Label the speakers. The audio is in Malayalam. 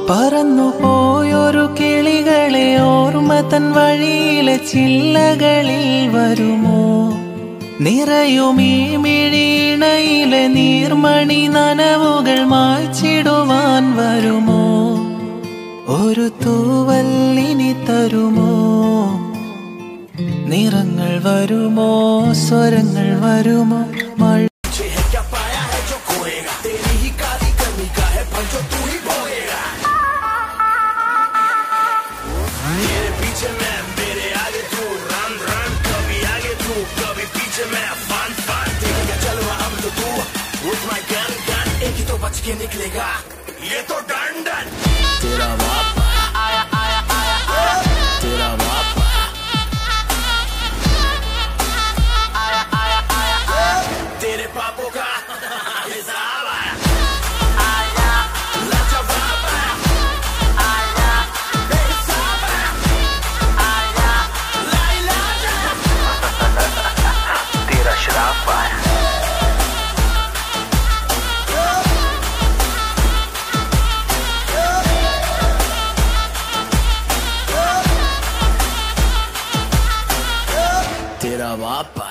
Speaker 1: പറന്നു പോയൊരു കിളികളെ ഓർമ്മ തൻ വഴിയിലെ ചില്ലകളിൽ വരുമോ നിറയും ഈ മിഴീണയിലെ നീർമണി നനവുകൾ മായ്ച്ചിടുവാൻ വരുമോ ഒരു തൂവല്ലിനി തരുമോ നിറങ്ങൾ വരുമോ സ്വരങ്ങൾ വരുമോ മഴ
Speaker 2: तेरा बापा तेरा बापा तेरे पापों का हिसाब आया
Speaker 3: तेरा शराब आया
Speaker 2: तेरा बापा